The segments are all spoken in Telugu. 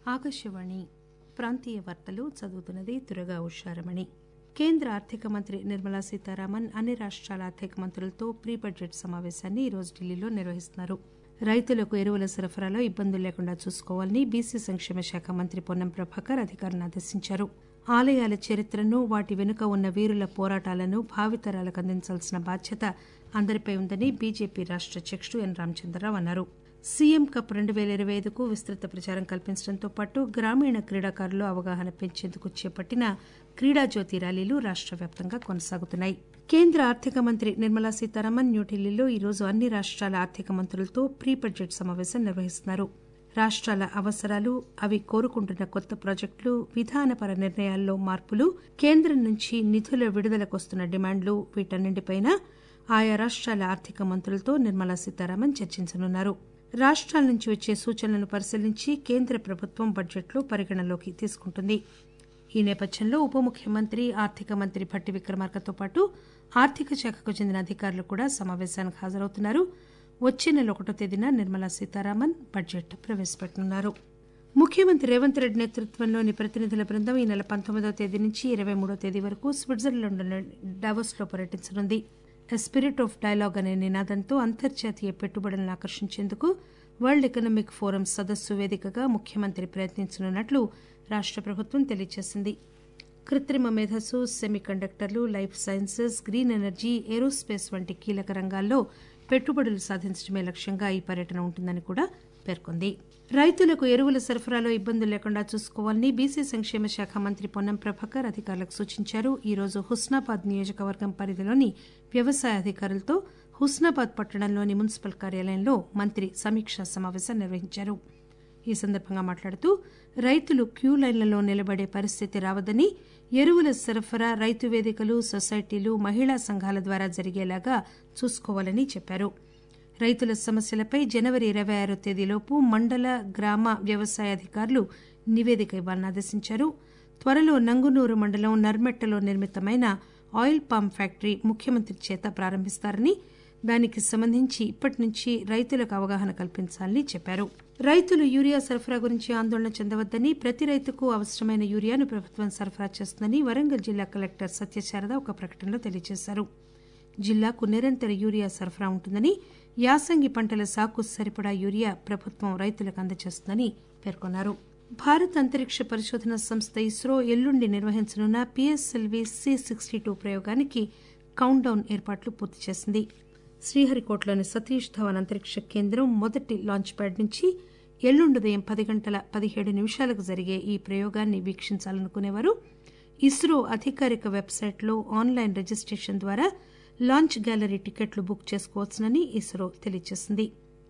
ఆకాశవాణి ప్రాంతీయ వార్తలు చదువుతున్నది దురగా ఉషారమణి కేంద్ర ఆర్థిక మంత్రి నిర్మలా సీతారామన్ అన్ని రాష్టాల ఆర్థిక మంత్రులతో ప్రీ బడ్జెట్ సమావేశాన్ని ఈరోజు ఢిల్లీలో నిర్వహిస్తున్నారు రైతులకు ఎరువుల సరఫరాలో ఇబ్బందులు లేకుండా చూసుకోవాలని బీసీ సంక్షేమ శాఖ మంత్రి పొన్నం ప్రభాకర్ అధికారులను ఆదేశించారు ఆలయాల చరిత్రను వాటి వెనుక ఉన్న వీరుల పోరాటాలను భావితరాలకు అందించాల్సిన బాధ్యత అందరిపై ఉందని బీజేపీ రాష్ట అధ్యకుడు ఎన్ రామచంద్రరావు అన్నారు సీఎం కప్ రెండు పేల ఇరవై ఐదుకు విస్తృత ప్రచారం కల్పించడంతో పాటు గ్రామీణ క్రీడాకారుల్లో అవగాహన పెంచేందుకు చేపట్టిన క్రీడా జ్యోతి ర్యాలీలు రాష్ట వ్యాప్తంగా కొనసాగుతున్నాయి కేంద్ర ఆర్థిక మంత్రి నిర్మలా సీతారామన్ న్యూఢిల్లీలో ఈరోజు అన్ని రాష్టాల ఆర్థిక మంత్రులతో ప్రీ బడ్జెట్ సమావేశం నిర్వహిస్తున్నారు రాష్టాల అవసరాలు అవి కోరుకుంటున్న కొత్త ప్రాజెక్టులు విధానపర నిర్ణయాల్లో మార్పులు కేంద్రం నుంచి నిధుల విడుదలకు వస్తున్న డిమాండ్లు వీటన్నింటిపైనా ఆయా రాష్టాల ఆర్థిక మంత్రులతో నిర్మలా సీతారామన్ చర్చించనున్నారు రాష్టాల నుంచి వచ్చే సూచనలను పరిశీలించి కేంద్ర ప్రభుత్వం బడ్జెట్లో పరిగణనలోకి తీసుకుంటుంది ఈ నేపథ్యంలో ఉప ముఖ్యమంత్రి ఆర్థిక మంత్రి భట్టి విక్రమార్కతో పాటు ఆర్థిక శాఖకు చెందిన అధికారులు కూడా సమావేశానికి హాజరవుతున్నారు వచ్చే నెల ఒకటో తేదీన నిర్మలా సీతారామన్ బడ్జెట్ ప్రవేశపెట్టనున్నారు ముఖ్యమంత్రి రేవంత్ రెడ్డి నేతృత్వంలోని ప్రతినిధుల బృందం ఈ నెల పంతొమ్మిదవ తేదీ నుంచి ఇరవై మూడో తేదీ వరకు స్విట్జర్లాండ్లోని డావోస్ లో పర్యటించనుంది స్పిరిట్ ఆఫ్ డైలాగ్ అనే నినాదంతో అంతర్జాతీయ పెట్టుబడులను ఆకర్షించేందుకు వరల్డ్ ఎకనామిక్ ఫోరం సదస్సు వేదికగా ముఖ్యమంత్రి ప్రయత్నించనున్నట్లు రాష్ట ప్రభుత్వం తెలియజేసింది కృత్రిమ మేధస్సు సెమీ కండక్టర్లు life sciences green energy aerospace వంటి కీలక రంగాల్లో పెట్టుబడులు సాధించడమే లక్ష్యంగా ఈ పర్యటన ఉంటుందని కూడా పేర్కొంది రైతులకు ఎరువుల సరఫరాలో ఇబ్బందులు లేకుండా చూసుకోవాలని బీసీ సంక్షేమ శాఖ మంత్రి పొన్నం ప్రభాకర్ అధికారులకు సూచించారు ఈ రోజు హుస్నాబాద్ నియోజకవర్గం పరిధిలోని వ్యవసాయ అధికారులతో హుస్నాబాద్ పట్టణంలోని మున్సిపల్ కార్యాలయంలో మంత్రి సమీక్షా సమావేశం నిర్వహించారు ఈ సందర్భంగా మాట్లాడుతూ రైతులు క్యూ లైన్లలో నిలబడే పరిస్థితి రావద్దని ఎరువుల సరఫరా రైతు వేదికలు సొసైటీలు మహిళా సంఘాల ద్వారా జరిగేలాగా చూసుకోవాలని చెప్పారు రైతుల సమస్యలపై జనవరి ఇరవై ఆరో తేదీలోపు మండల గ్రామ వ్యవసాయ అధికారులు నివేదిక ఇవ్వాలని ఆదేశించారు త్వరలో నంగునూరు మండలం నర్మెట్టలో నిర్మితమైన ఆయిల్ పామ్ ఫ్యాక్టరీ ముఖ్యమంత్రి చేత ప్రారంభిస్తారని దానికి సంబంధించి ఇప్పటి నుంచి రైతులకు అవగాహన కల్పించాలని చెప్పారు రైతులు యూరియా సరఫరా గురించి ఆందోళన చెందవద్దని ప్రతి రైతుకు అవసరమైన యూరియాను ప్రభుత్వం సరఫరా చేస్తుందని వరంగల్ జిల్లా కలెక్టర్ సత్యశారద ఒక ప్రకటనలో తెలియజేశారు జిల్లాకు నిరంతర యూరియా సరఫరా ఉంటుందని యాసంగి పంటల సాకు సరిపడా యూరియా ప్రభుత్వం రైతులకు అందజేస్తుందని పేర్కొన్నారు భారత అంతరిక్ష పరిశోధన సంస్థ ఇస్రో ఎల్లుండి నిర్వహించనున్న పిఎస్ఎల్వి సి సిక్స్టీ టూ ప్రయోగానికి కౌంట్ డౌన్ ఏర్పాట్లు పూర్తి చేసింది శ్రీహరికోటలోని సతీష్ ధవన్ అంతరిక్ష కేంద్రం మొదటి లాంచ్ ప్యాడ్ నుంచి ఎల్లుండి ఉదయం పది గంటల పదిహేడు నిమిషాలకు జరిగే ఈ ప్రయోగాన్ని వీక్షించాలనుకునేవారు ఇస్రో అధికారిక వెబ్సైట్లో ఆన్లైన్ రిజిస్టేషన్ ద్వారా లాంచ్ గ్యాలరీ టికెట్లు బుక్ చేసుకోవచ్చునని ఇస్రో తెలియజేసింది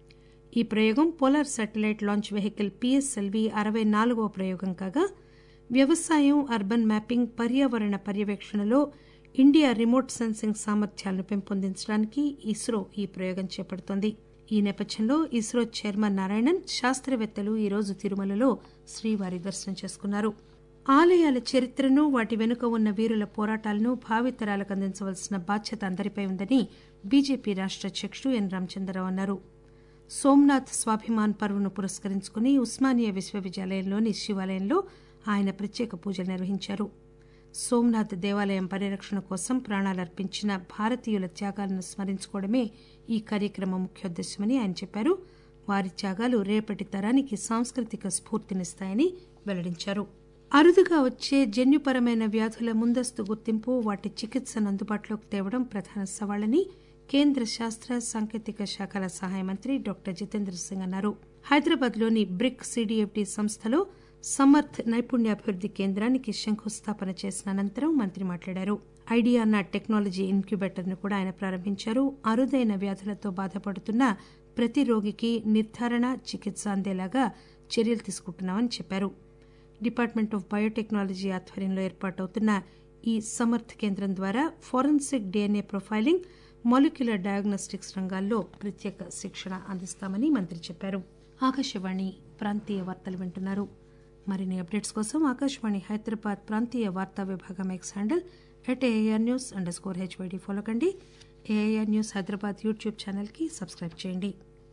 ఈ ప్రయోగం polar satellite launch vehicle PSLV అరవై నాలుగవ ప్రయోగం కాగా వ్యవసాయం అర్బన్ మ్యాపింగ్ పర్యావరణ పర్యవేక్షణలో ఇండియా రిమోట్ సెన్సింగ్ సామర్థ్యాలను పెంపొందించడానికి ఇస్రో ఈ ప్రయోగం చేపడుతోంది ఈ నేపథ్యంలో ఇస్రో చైర్మన్ నారాయణన్ శాస్త్రవేత్తలు ఈరోజు తిరుమలలో శ్రీవారి దర్శనం చేసుకున్నారు ఆలయాల చరిత్రను వాటి వెనుక ఉన్న వీరుల పోరాటాలను భావితరాలకు అందించవలసిన బాధ్యత అందరిపై ఉందని బీజేపీ రాష్ట అధ్యకుడు ఎన్ రామచంద్రరావు అన్నారు సోమనాథ్ స్వాభిమాన్ పర్వను పురస్కరించుకుని ఉస్మానియా విశ్వవిద్యాలయంలోని శివాలయంలో ఆయన ప్రత్యేక పూజలు నిర్వహించారు సోమనాథ్ దేవాలయం పరిరక్షణ కోసం ప్రాణాలర్పించిన భారతీయుల త్యాగాలను స్మరించుకోవడమే ఈ కార్యక్రమం ముఖ్యోద్దేశమని ఆయన చెప్పారు వారి త్యాగాలు రేపటి తరానికి సాంస్కృతిక స్ఫూర్తినిస్తాయని వెల్లడించారు అరుదుగా వచ్చే జన్యుపరమైన వ్యాధుల ముందస్తు గుర్తింపు వాటి చికిత్సను అందుబాటులోకి తేవడం ప్రధాన సవాళ్లని కేంద్ర శాస్త్ర సాంకేతిక శాఖల సహాయ మంత్రి డాక్టర్ జితేంద్ర సింగ్ అన్నారు హైదరాబాద్ లోని బ్రిక్ సిడిఎఫ్టి సంస్థలో సమర్థ్ నైపుణ్యాభివృద్ది కేంద్రానికి శంకుస్థాపన చేసిన అనంతరం మంత్రి మాట్లాడారు ఐడియానా టెక్నాలజీ ఇన్క్యుబేటర్ ను కూడా ఆయన ప్రారంభించారు అరుదైన వ్యాధులతో బాధపడుతున్న ప్రతి రోగికి నిర్ధారణ చికిత్స అందేలాగా చర్యలు తీసుకుంటున్నామని చెప్పారు డిపార్ట్మెంట్ ఆఫ్ బయోటెక్నాలజీ ఆధ్వర్యంలో ఏర్పాటవుతున్న ఈ సమర్థ్ కేంద్రం ద్వారా forensic DNA profiling molecular diagnostics రంగాల్లో ప్రత్యేక శిక్షణ అందిస్తామని మంత్రి చెప్పారు ఆకాశవాణి ప్రాంతీయ వార్తలు వింటున్నారు మరిన్ని అప్డేట్స్ కోసం ఆకాశవాణి హైదరాబాద్ ప్రాంతీయ వార్తా విభాగం X handle at AR news underscore HYD follow కండి ఏఐఆర్ న్యూస్ హైదరాబాద్ యూట్యూబ్ ఛానల్కి సబ్స్క్రైబ్ చేయండి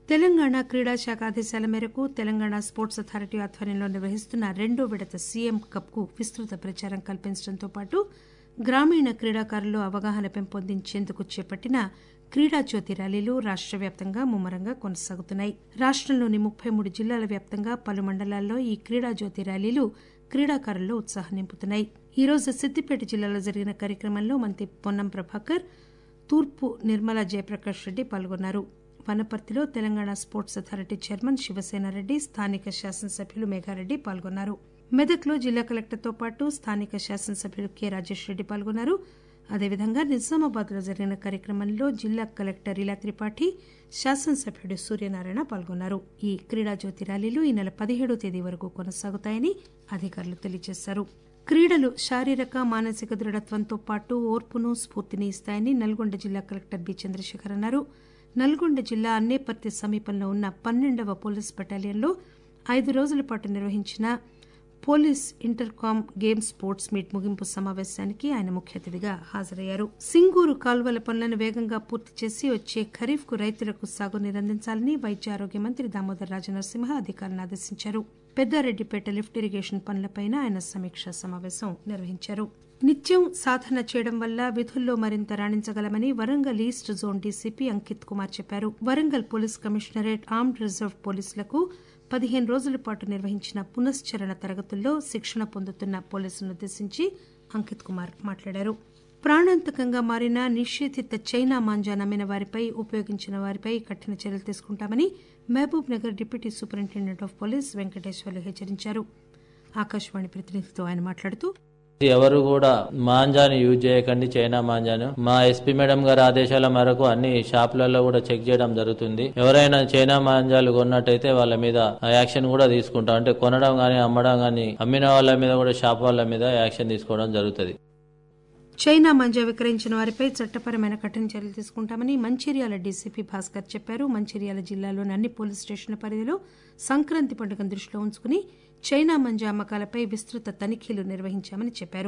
తెలంగాణ క్రీడా శాఖ ఆదేశాల మేరకు తెలంగాణ స్పోర్ట్స్ అథారిటీ ఆధ్వర్యంలో నిర్వహిస్తున్న రెండో విడత సీఎం కప్ కు విస్తృత ప్రచారం కల్పించడంతో పాటు గ్రామీణ క్రీడాకారుల్లో అవగాహన పెంపొందించేందుకు చేపట్టిన క్రీడా జ్యోతి ర్యాలీలు రాష్ట వ్యాప్తంగా ముమ్మరంగా కొనసాగుతున్నాయి రాష్టంలోని ముప్పై మూడు జిల్లాల వ్యాప్తంగా పలు మండలాల్లో ఈ క్రీడా జ్యోతి ర్యాలీలు క్రీడాకారుల్లో ఉత్సాహం నింపుతున్నాయి ఈ రోజు సిద్దిపేట జిల్లాలో జరిగిన కార్యక్రమంలో మంత్రి పొన్నం ప్రభాకర్ తూర్పు నిర్మలా జయప్రకాష్ రెడ్డి పాల్గొన్నారు వనపర్తిలో Telangana sports authority chairman Sivasena Reddy స్థానిక శాసనసభ్యులు మేఘారెడ్డి పాల్గొన్నారు మెదక్లో జిల్లా కలెక్టర్తో పాటు స్థానిక శాసనసభ్యులు కె రాజేష్ రెడ్డి పాల్గొన్నారు అదేవిధంగా నిజామాబాద్ లో జరిగిన కార్యక్రమంలో జిల్లా కలెక్టర్ ఇలా త్రిపాఠి శాసనసభ్యుడు సూర్యనారాయణ పాల్గొన్నారు ఈ క్రీడా జ్యోతి ర్యాలీలు ఈ నెల పదిహేడో తేదీ వరకు కొనసాగుతాయని అధికారులు తెలియజేశారు క్రీడలు శారీరక మానసిక దృఢత్వంతో పాటు ఓర్పును స్ఫూర్తిని ఇస్తాయని నల్గొండ జిల్లా కలెక్టర్ బి చంద్రశేఖర్ అన్నారు నల్గొండ జిల్లా అన్నేపర్తి సమీపంలో ఉన్న పన్నెండవ పోలీస్ బెటాలియన్లో ఐదు రోజుల పాటు నిర్వహించిన police inter com game sports meet ముగింపు సమావేశానికి ఆయన ముఖ్య అతిథిగా హాజరయ్యారు సింగూరు కాల్వల పనులను వేగంగా పూర్తి చేసి వచ్చే ఖరీఫ్ కు రైతులకు సాగునీరు అందించాలని వైద్య ఆరోగ్య మంత్రి దామోదర్ రాజనరసింహ అధికారులను ఆదేశించారు పెద్దారెడ్డిపేట లిఫ్ట్ ఇరిగేషన్ పనులపై ఆయన సమీక్షా సమావేశం నిర్వహించారు నిత్యం సాధన చేయడం వల్ల విధుల్లో మరింత రాణించగలమని Warangal east zone DCP Ankit Kumar చెప్పారు Warangal police commissionerate armed reserve పోలీసులకు పదిహేను రోజుల పాటు నిర్వహించిన పునశ్చరణ తరగతుల్లో శిక్షణ పొందుతున్న పోలీసులను ఉద్దేశించి అంకిత్ కుమార్ మాట్లాడారు ప్రాణాంతకంగా మారిన నిషేధిత చైనా మాంజా నమ్మిన వారిపై ఉపయోగించిన వారిపై కఠిన చర్యలు తీసుకుంటామని Mahabub Nagar deputy superintendent of police Venkateswarlu హెచ్చరించారు ఆకాశవాణి ప్రతినిధితో ఆయన మాట్లాడుతూ ఎవరు కూడా మాంజాని యూజ్ చేయకండి చైనా మాంజాను మా ఎస్పీ మేడం గారి ఆదేశాల మేరకు అన్ని షాపులలో కూడా చెక్ చేయడం జరుగుతుంది ఎవరైనా చైనా మాంజాలు కొన్నట్టయితే వాళ్ళ మీద యాక్షన్ కూడా తీసుకుంటాం అంటే కొనడం గానీ అమ్మడం గానీ అమ్మిన వాళ్ళ మీద కూడా షాప్ వాళ్ళ మీద యాక్షన్ తీసుకోవడం జరుగుతుంది చైనా మంజా విక్రయించిన వారిపై చట్టపరమైన కఠిన చర్యలు తీసుకుంటామని మంచిర్యాల డీసీపీ భాస్కర్ చెప్పారు మంచిర్యాల జిల్లాలోని అన్ని పోలీస్ స్టేషన్ల పరిధిలో సంక్రాంతి పండుగను దృష్టిలో ఉంచుకుని చైనా మంజా అమ్మకాలపై విస్తృత తనిఖీలు నిర్వహించామని చెప్పారు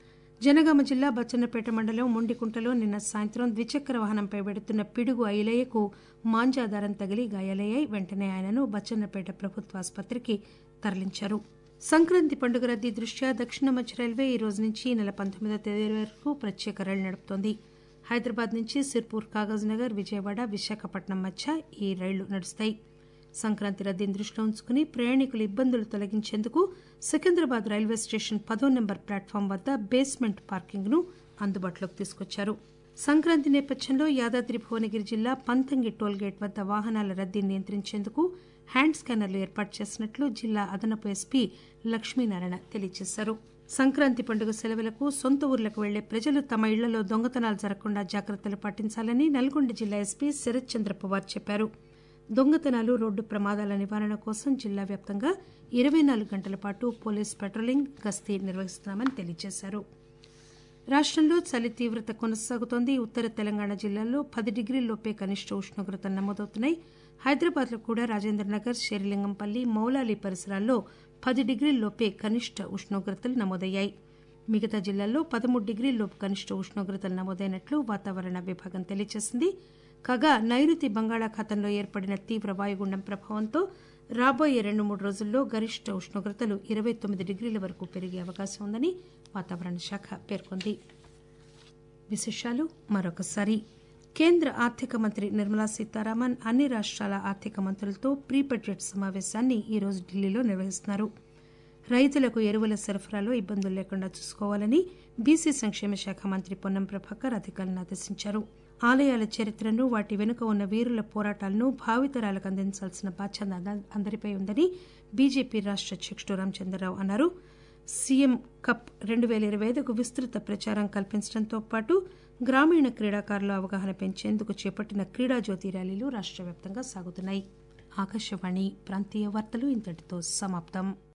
జనగామ జిల్లా బచ్చన్నపేట మండలం మొండికుంటలో నిన్న సాయంత్రం ద్విచక్ర వాహనంపై వెడుతున్న పిడుగు ఐలయ్యకు మాంజా దారం తగిలి గాయాలయ్యాయి వెంటనే ఆయనను బచ్చన్నపేట ప్రభుత్వ ఆసుపత్రికి తరలించారు సంక్రాంతి పండుగ రద్దీ దృష్ట్యా దక్షిణ మధ్య రైల్వే ఈ రోజు నుంచి ఈ నెల పంతొమ్మిదో తేదీ వరకు ప్రత్యేక రైలు నడుపుతోంది హైదరాబాద్ నుంచి సిర్పూర్ కాగజ్ నగర్ విజయవాడ విశాఖపట్నం మధ్య ఈ రైళ్లు నడుస్తాయి సంక్రాంతి రద్దీని దృష్టిలో ఉంచుకుని ప్రయాణికుల ఇబ్బందులు తొలగించేందుకు సికింద్రాబాద్ రైల్వే స్టేషన్ పదో నెంబర్ ప్లాట్ఫామ్ వద్ద బేస్మెంట్ పార్కింగ్ ను అందుబాటులోకి తీసుకొచ్చారు సంక్రాంతి నేపథ్యంలో యాదాద్రి భువనగిరి జిల్లా పంతంగి టోల్ గేట్ వద్ద వాహనాల రద్దీని నియంత్రించేందుకు హ్యాండ్ స్కానర్లు ఏర్పాటు చేసినట్లు జిల్లా అదనపు ఎస్పీ లక్ష్మీనారాయణ తెలియజేశారు సంక్రాంతి పండుగ సెలవులకు సొంత ఊర్లకు వెళ్లే ప్రజలు తమ ఇళ్లలో దొంగతనాలు జరగకుండా జాగ్రత్తలు పాటించాలని నల్గొండ జిల్లా ఎస్పీ శరత్ చంద్ర పవార్ చెప్పారు దొంగతనాలు రోడ్డు ప్రమాదాల నివారణ కోసం జిల్లా వ్యాప్తంగా ఇరవై నాలుగు గంటల పాటు పోలీస్ పెట్రోలింగ్ గస్తీ నిర్వహిస్తున్నామని తెలియజేశారు రాష్టంలో చలి తీవ్రత కొనసాగుతోంది ఉత్తర తెలంగాణ జిల్లాల్లో పది డిగ్రీల్లోపే కనిష్ట ఉష్ణోగ్రతలు నమోదవుతున్నాయి హైదరాబాద్ లో కూడా రాజేంద్ర నగర్ శేరిలింగంపల్లి మౌలాలి పరిసరాల్లో పది డిగ్రీల్లోపే కనిష్ట ఉష్ణోగ్రతలు నమోదయ్యాయి మిగతా జిల్లాల్లో పదమూడు డిగ్రీల్లోపు కనిష్ట ఉష్ణోగ్రతలు నమోదైనట్లు వాతావరణ విభాగం తెలియజేసింది కాగా నైరుతి బంగాళాఖాతంలో ఏర్పడిన తీవ్ర వాయుగుండం ప్రభావంతో రాబోయే రెండు మూడు రోజుల్లో గరిష్ట ఉష్ణోగ్రతలు ఇరవై తొమ్మిది డిగ్రీల వరకు పెరిగే అవకాశం ఉందని వాతావరణ శాఖ పేర్కొంది విశేషాలు మరొకసారి కేంద్ర ఆర్థిక మంత్రి నిర్మలా సీతారామన్ అన్ని రాష్ట్రాల ఆర్థిక మంత్రులతో ప్రీ బడ్జెట్ సమావేశాన్ని ఈరోజు ఢిల్లీలో నిర్వహిస్తున్నారు రైతులకు ఎరువుల సరఫరాలో ఇబ్బందులు లేకుండా చూసుకోవాలని బీసీ సంక్షేమ శాఖ మంత్రి పొన్నం ప్రభాకర్ అధికారులను ఆదేశించారు ఆలయాల చరిత్రను వాటి వెనుక ఉన్న వీరుల పోరాటాలను భావితరాలకు అందించాల్సిన బాధ్యత అందరిపై ఉందని బీజేపీ రాష్ట అధ్యక్షుడు రామచంద్రరావు అన్నారు సీఎం కప్ రెండు పేల ఇరవై ఐదుకు విస్తృత ప్రచారం కల్పించడంతో పాటు గ్రామీణ క్రీడాకారుల అవగాహన పెంచేందుకు చేపట్టిన క్రీడా జ్యోతి ర్యాలీలు రాష్ట్ర వ్యాప్తంగా సాగుతున్నాయి ఆకాశవాణి ప్రాంతీయ వార్తలు ఇంతటితో సమాప్తం